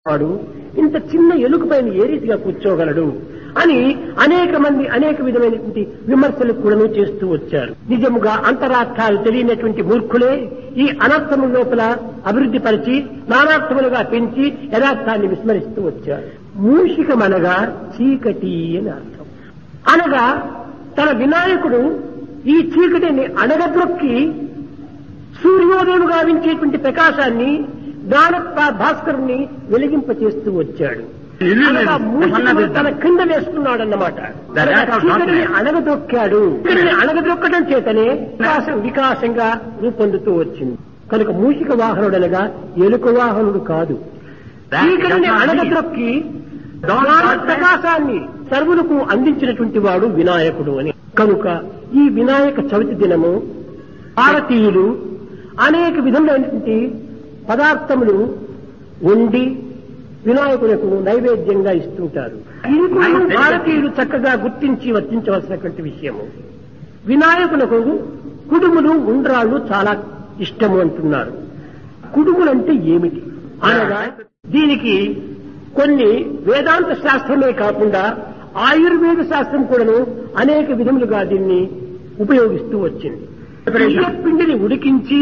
వాడు ఇంత చిన్న ఎలుక పైన ఏ రీతిగా కూర్చోగలడు అని అనేక మంది అనేక విధమైనటువంటి విమర్శలు కూడాను చేస్తూ వచ్చారు నిజముగా అంతరార్థాలు తెలియనటువంటి మూర్ఖులే ఈ అనర్థము లోపల అభివృద్ధి పరిచి నానార్థములుగా పెంచి యథార్థాన్ని విస్మరిస్తూ వచ్చారు మూషికమనగా చీకటి అని అర్థం అనగా తన వినాయకుడు ఈ చీకటిని అణగద్రొక్కి సూర్యోదయం గావించేటువంటి ప్రకాశాన్ని జ్ఞాన భాస్కరుణ్ణి వెలిగింపచేస్తూ వచ్చాడు అనగా మూషికుడు తన కింద వేస్తున్నాడన్నమాట చీకటిని అణగదొక్కాడు చీకటిని అణగదొక్కడం చేతనే వికాసం వికాసంగా రూపొందుతూ వచ్చింది కనుక మూషిక వాహనుడనగా ఎలుక వాహనుడు కాదు చీకటిని అణగద్రొక్కి జ్ఞాన ప్రకాశాన్ని సర్వులకు అందించినటువంటి వాడు వినాయకుడు అని కనుక ఈ వినాయక చవితి దినము భారతీయులు అనేక విధములైనటువంటి పదార్థములు వండి వినాయకులకు నైవేద్యంగా ఇస్తుంటారు ఇది కూడా భారతీయులు చక్కగా గుర్తించి వర్తించవలసినటువంటి విషయము వినాయకులకు కుడుములు ఉండ్రాళ్ళు చాలా ఇష్టము అంటున్నారు కుడుములంటే ఏమిటి అనగా దీనికి కొన్ని వేదాంత శాస్త్రమే కాకుండా ఆయుర్వేద శాస్త్రం కూడాను అనేక విధములుగా దీన్ని ఉపయోగిస్తూ వచ్చింది బియ్య పిండిని ఉడికించి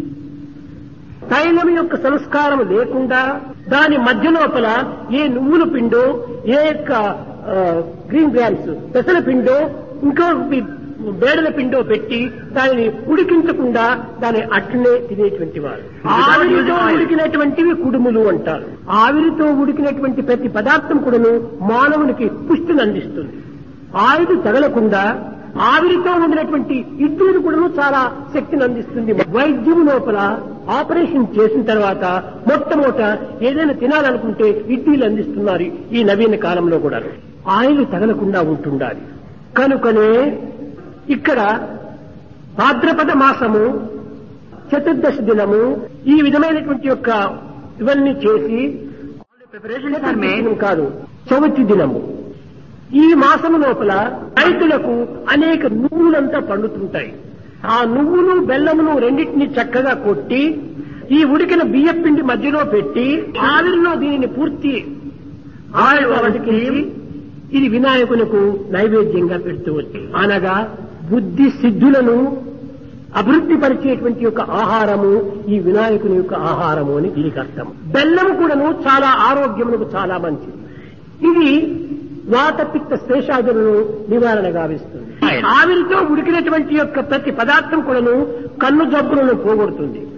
తైలం యొక్క సంస్కారం లేకుండా దాని మధ్య లోపల ఏ నువ్వుల పిండో ఏ యొక్క గ్రీన్ గ్రామ్స్ పెసల పిండో ఇంకో బేడల పిండో పెట్టి దానిని ఉడికించకుండా దాని అట్లనే తినేటువంటి వారు ఆవిరితో ఉడికినటువంటివి కుడుములు అంటారు ఆవిరితో ఉడికినటువంటి ప్రతి పదార్థం కూడాను మానవునికి పుష్టిని అందిస్తుంది ఆయుధ తగలకుండా ఆవిరితో ఉండినటువంటి ఇడ్లీలు కూడా చాలా శక్తిని అందిస్తుంది వైద్యం లోపల ఆపరేషన్ చేసిన తర్వాత మొట్టమొదట ఏదైనా తినాలనుకుంటే ఇడ్లీలు అందిస్తున్నారు ఈ నవీన కాలంలో కూడా ఆయిల్ తగలకుండా ఉంటుండాలి కనుకనే ఇక్కడ భాద్రపద మాసము చతుర్దశి దినము ఈ విధమైనటువంటి యొక్క ఇవన్నీ చేసి కాదు చవితి దినము ఈ మాసము లోపల రైతులకు అనేక నువ్వులంతా పండుతుంటాయి ఆ నువ్వులు బెల్లమును రెండింటిని చక్కగా కొట్టి ఈ ఉడికిన బియ్యం పిండి మధ్యలో పెట్టి ఆవిరిలో దీనిని పూర్తి ఆయుర్వేదికి ఇది వినాయకులకు నైవేద్యంగా పెడుతూ వచ్చింది అనగా బుద్ధి సిద్ధులను అభివృద్ధి పరిచేటువంటి యొక్క ఆహారము ఈ వినాయకుని యొక్క ఆహారము అని దీనికి అర్థం బెల్లము కూడాను చాలా ఆరోగ్యములకు చాలా మంచిది ఇది వాత పిత్త శేషాదులను నివారణ గావిస్తుంది ఆవిరితో ఉడికినటువంటి యొక్క ప్రతి పదార్థం కూడాను కన్ను జబ్బులను పోగొడుతుంది